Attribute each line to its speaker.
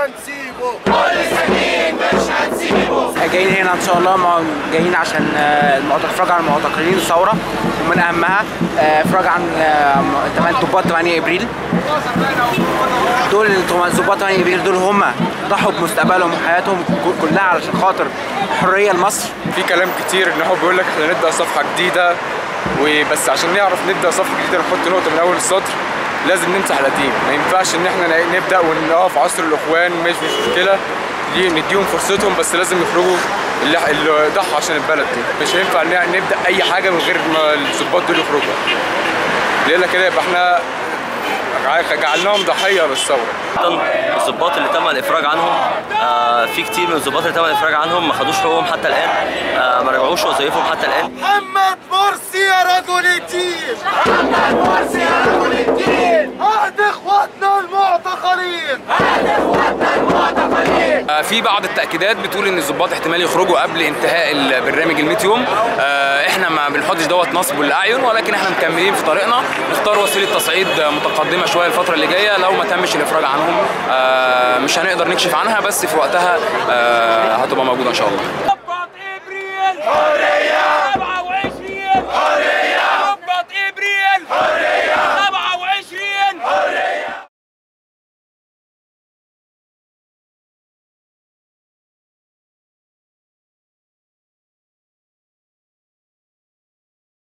Speaker 1: هنسيبه
Speaker 2: جايين هنا ان شاء الله مع- جايين عشان آه، المعتق- افراج عن معتقلين الثوره ومن اهمها آه، افراج عن آه، م- تمن- ضباط 8 ابريل دول التم- ضباط 8 ابريل دول هم ضحوا بمستقبلهم وحياتهم ك- كلها علشان خاطر حريه لمصر
Speaker 3: في كلام كتير ان هو بيقول لك احنا نبدا صفحه جديده وبس عشان نعرف نبدا صفحه جديده نحط نقطه من اول السطر لازم نمسح القديم ما ينفعش ان احنا ن- نبدا ونقف عصر الاخوان مش مش مشكله دي نديهم فرصتهم بس لازم يخرجوا اللي اللي ضحوا عشان البلد دي مش هينفع ان نبدا اي حاجه من غير ما الضباط دول يخرجوا ليلة كده يبقى احنا ع- جعلناهم ضحيه للثوره
Speaker 4: الضباط اللي تم الافراج عنهم آه في كتير من الضباط اللي تم الافراج عنهم ما خدوش حقوقهم حتى الان آه ما رجعوش وظائفهم حتى الان
Speaker 1: محمد مرسي يا رجل الدين محمد مرسي يا رجل الدين هات اخواتنا المعتقلين
Speaker 5: آه، في بعض التاكيدات بتقول ان الضباط احتمال يخرجوا قبل انتهاء البرنامج ال 100 يوم آه، احنا ما بنحطش دوت نصب الاعين ولكن احنا مكملين في طريقنا نختار وسيله تصعيد متقدمه شويه الفتره اللي جايه لو ما تمش الافراج عنهم آه، مش هنقدر نكشف عنها بس في وقتها آه، هتبقى موجوده ان شاء الله
Speaker 6: ضباط ابريل حريه 27 حريه